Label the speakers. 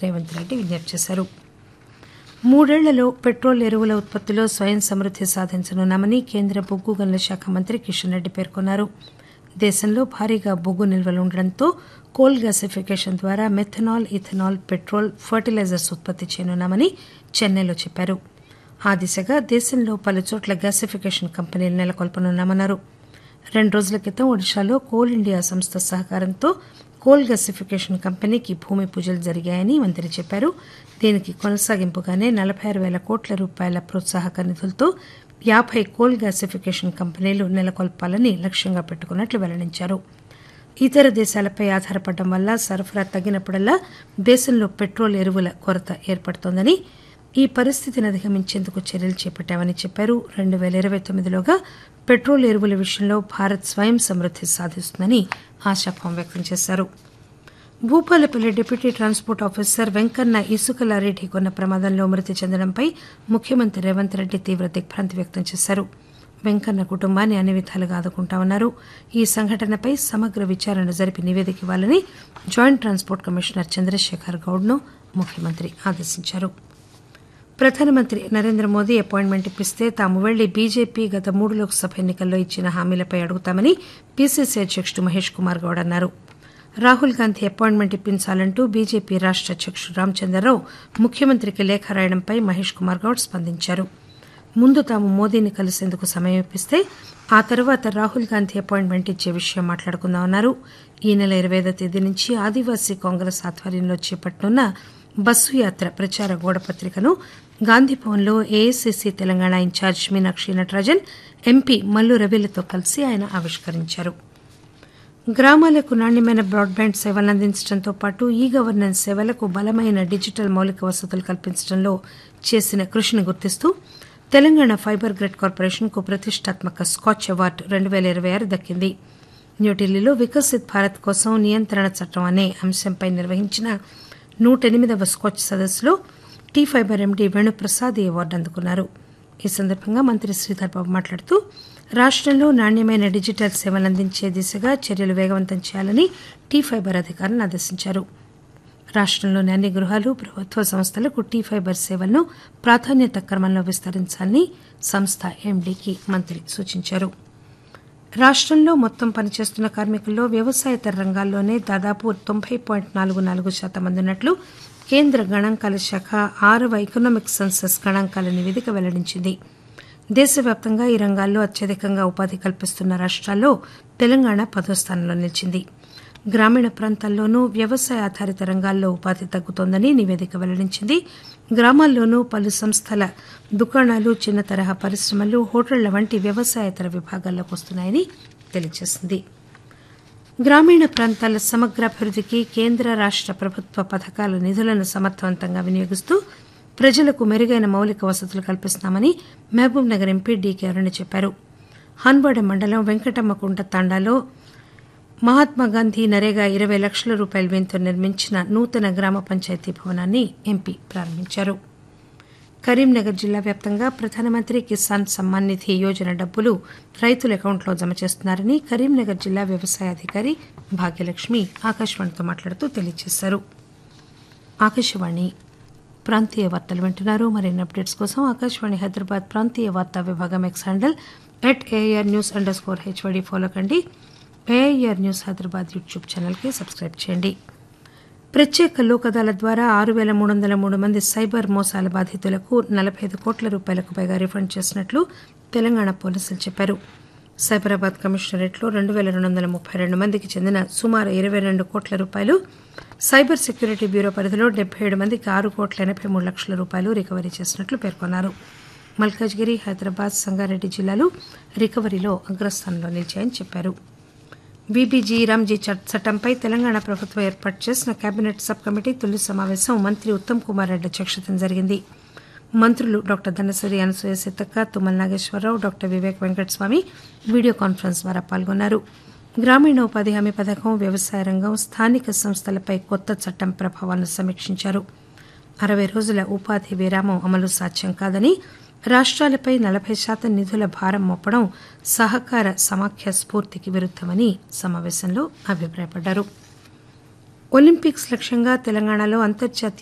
Speaker 1: రేవంత్ రెడ్డి విజ్ఞప్తి చేశారు మూడేళ్లలో పెట్రోల్ ఎరువుల ఉత్పత్తిలో స్వయం సమృద్ది సాధించనున్నామని కేంద్ర బొగ్గు గనుల శాఖ మంత్రి కిషన్ రెడ్డి పేర్కొన్నారు దేశంలో భారీగా బొగ్గు నిల్వలు ఉండడంతో కోల్ గ్యాసిఫికేషన్ ద్వారా మెథనాల్ ఇథనాల్ పెట్రోల్ ఫర్టిలైజర్స్ ఉత్పత్తి చేయనున్నామని చెన్నైలో చెప్పారు ఆ దిశగా దేశంలో పలు చోట్ల గ్యాసిఫికేషన్ కంపెనీలు నెలకొల్పనున్నామన్నారు రెండు రోజుల క్రితం ఒడిశాలో కోల్ ఇండియా సంస్థ సహకారంతో కోల్ గ్యాసిఫికేషన్ కంపెనీకి భూమి పూజలు జరిగాయని మంత్రి చెప్పారు దీనికి కొనసాగింపుగానే నలభై ఆరు వేల కోట్ల రూపాయల ప్రోత్సాహక నిధులతో యాభై కోల్ గ్యాసిఫికేషన్ కంపెనీలు నెలకొల్పాలని లక్ష్యంగా పెట్టుకున్నట్లు వెల్లడించారు ఇతర దేశాలపై ఆధారపడడం వల్ల సరఫరా తగ్గినప్పుడల్లా దేశంలో పెట్రోల్ ఎరువుల కొరత ఏర్పడుతోందని ఈ పరిస్థితిని అధిగమించేందుకు చర్యలు చేపట్టామని చెప్పారు రెండు పేల ఇరవై తొమ్మిదిలోగా పెట్రోల్ ఎరువుల విషయంలో భారత్ స్వయం సమృద్ది సాధిస్తుందని ఆశాభావం వ్యక్తం చేశారు Bhupalpally deputy transport officer Venkanna ఇసుక లారీ ఢీకొన్న ప్రమాదంలో మృతి చెందడంపై ముఖ్యమంత్రి రేవంత్ రెడ్డి తీవ్ర దిగ్భ్రాంతి వ్యక్తం చేశారు వెంకన్న కుటుంబాన్ని అన్ని విధాలుగా ఆదుకుంటామన్నారు ఈ సంఘటనపై సమగ్ర విచారణ జరిపి నివేదిక ఇవ్వాలని జాయింట్ ట్రాన్స్పోర్ట్ కమిషనర్ చంద్రశేఖర్ గౌడ్ను ముఖ్యమంత్రి ఆదేశించారు ప్రధానమంత్రి నరేంద్ర మోదీ అపాయింట్మెంట్ ఇప్పిస్తే తాము వెళ్లి బీజేపీ గత మూడు లోక్సభ ఎన్నికల్లో ఇచ్చిన హామీలపై అడుగుతామని పీసీసీ అధ్యకుడు మహేష్ కుమార్ గౌడ్ అన్నారు రాహుల్ గాంధీ అపాయింట్మెంట్ ఇప్పించాలంటూ బీజేపీ రాష్ట అధ్యకుడు రామచంద్రరావు ముఖ్యమంత్రికి లేఖ రాయడంపై మహేష్ కుమార్ గౌడ్ స్పందించారు ముందు తాము మోదీని కలిసేందుకు సమయం ఇప్పిస్తే ఆ తర్వాత రాహుల్ గాంధీ అపాయింట్మెంట్ ఇచ్చే విషయం మాట్లాడుకుందామన్నారు ఈ నెల ఇరవై ఐదో తేదీ నుంచి ఆదివాసీ కాంగ్రెస్ ఆధ్వర్యంలో చేపట్టనున్న బస్సు యాత్ర ప్రచార గోడపత్రికను గాంధీభవన్లో AICC Telangana in-charge Meenakshi Natarajan MP Mallu రవిలతో కలిసి ఆయన ఆవిష్కరించారు గ్రామాలకు నాణ్యమైన బ్రాడ్బ్యాండ్ సేవలను అందించడంతో పాటు ఈ గవర్నెన్స్ సేవలకు బలమైన డిజిటల్ మౌలిక వసతులు కల్పించడంలో చేసిన కృషిని గుర్తిస్తూ తెలంగాణ ఫైబర్ గ్రిడ్ కార్పొరేషన్కు ప్రతిష్టాత్మక స్కాచ్ అవార్డు రెండు పేల ఇరవై ఆరు దక్కింది న్యూఢిల్లీలో వికసిత్ భారత్ కోసం నియంత్రణ చట్టం అనే అంశంపై నిర్వహించిన నూట ఎనిమిదవ స్కాచ్ సదస్సులో టీ ఫైబర్ ఎండీ వేణుప్రసాద్ ఈ అవార్డు అందుకున్నారు ఈ సందర్భంగా మంత్రి శ్రీధర్ బాబు మాట్లాడుతూ రాష్టంలో నాణ్యమైన డిజిటల్ సేవలు అందించే దిశగా చర్యలు వేగవంతం చేయాలని టీ ఫైబర్ అధికారులను ఆదేశించారు రాష్టంలోని అన్ని గృహాలు ప్రభుత్వ సంస్థలకు టీ ఫైబర్ సేవలను ప్రాధాన్యత క్రమంలో విస్తరించాలని సంస్థ ఎండీకి మంత్రి సూచించారు రాష్టంలో మొత్తం పనిచేస్తున్న కార్మికుల్లో వ్యవసాయేతర రంగాల్లోనే దాదాపు తొంభై పాయింట్ నాలుగు నాలుగు శాతం మంది ఉన్నట్లు కేంద్ర గణాంకాల శాఖ ఆరవ ఎకనామిక్ సెన్సస్ గణాంకాల నివేదిక వెల్లడించింది దేశవ్యాప్తంగా ఈ రంగాల్లో అత్యధికంగా ఉపాధి కల్పిస్తున్న రాష్ట్రాల్లో తెలంగాణ పదో స్థానంలో నిలిచింది గ్రామీణ ప్రాంతాల్లోనూ వ్యవసాయ ఆధారిత రంగాల్లో ఉపాధి తగ్గుతోందని నివేదిక వెల్లడించింది గ్రామాల్లోనూ పలు సంస్థల దుకాణాలు చిన్న తరహా పరిశ్రమలు హోటళ్ల వంటి వ్యవసాయేతర విభాగాల్లోకి వస్తున్నాయని తెలియజేసింది గ్రామీణ ప్రాంతాల సమగ్రాభివృద్దికి కేంద్ర రాష్ట ప్రభుత్వ పథకాల నిధులను సమర్థవంతంగా వినియోగిస్తూ ప్రజలకు మెరుగైన మౌలిక వసతులు కల్పిస్తున్నామని Mahabubnagar MP DK Aruna చెప్పారు హన్వాడ మండలం వెంకటమ్మకుంట తాండాలో మహాత్మాగాంధీ నరేగా ఇరవై లక్షల రూపాయల వ్యయంతో నిర్మించిన నూతన గ్రామ పంచాయతీ భవనాన్ని ఎంపీ ప్రారంభించారు కరీంనగర్ జిల్లా వ్యాప్తంగా ప్రధానమంత్రి కిసాన్ సమ్మాన్ నిధి యోజన డబ్బులు రైతుల అకౌంట్లో జమ చేస్తున్నారని కరీంనగర్ జిల్లా వ్యవసాయ అధికారి భాగ్యలక్ష్మి ఆకాశవాణితో మాట్లాడుతూ తెలియజేశారు ఆకాశవాణి ప్రాంతీయ వార్తలు వింటున్నారు మరిన్ని అప్డేట్స్ కోసం ఆకాశవాణి హైదరాబాద్ ప్రాంతీయ వార్తా విభాగం X handle at AR news under score హెచ్వడి follow కండి ఏఐఆర్ న్యూస్ హైదరాబాద్ యూట్యూబ్ ఛానల్కి సబ్స్క్రైబ్ చేయండి ప్రత్యేక లోక్ అదాలత్ ద్వారా ఆరు పేల మూడు వందల మూడు మంది సైబర్ మోసాల బాధితులకు నలభై ఐదు కోట్ల రూపాయలకు పైగా రిఫండ్ చేసినట్లు తెలంగాణ పోలీసులు చెప్పారు సైబరాబాద్ కమిషనరేట్లో రెండు పేల రెండు వందల ముప్పై రెండు మందికి చెందిన సుమారు ఇరవై రెండు కోట్ల రూపాయలు సైబర్ సెక్యూరిటీ బ్యూరో పరిధిలో డెబ్బై ఏడు మందికి ఆరు కోట్ల ఎనభై మూడు లక్షల రూపాయలు రికవరీ చేసినట్లు పేర్కొన్నారు మల్కాజ్గిరి హైదరాబాద్ సంగారెడ్డి జిల్లాలు రికవరీలో అగ్రస్థానంలో నిలిచాయని చెప్పారు బీబీజీ రామ్జీ చట్టంపై తెలంగాణ ప్రభుత్వం ఏర్పాటు చేసిన కేబినెట్ సబ్ కమిటీ తొలి సమావేశం మంత్రి ఉత్తమ్ కుమార్ రెడ్డి అధ్యక్షతన జరిగింది మంత్రులు doctor Dhanasari Anasuya Seethakka Tummala Nageswara Rao doctor Vivek Venkataswamy video conference ద్వారా పాల్గొన్నారు గ్రామీణ ఉపాధి హామీ పథకం వ్యవసాయ రంగం స్థానిక సంస్థలపై కొత్త చట్టం ప్రభావాలను సమీక్షించారు అరవై రోజుల ఉపాధి విరామం అమలు సాధ్యం కాదని రాష్ట్రాలపై నలభై శాతం నిధుల భారం మోపడం సహకార సమాఖ్య స్ఫూర్తికి విరుద్దమని సమావేశంలో అభిప్రాయపడ్డారు ఒలింపిక్స్ లక్ష్యంగా తెలంగాణలో అంతర్జాతీయ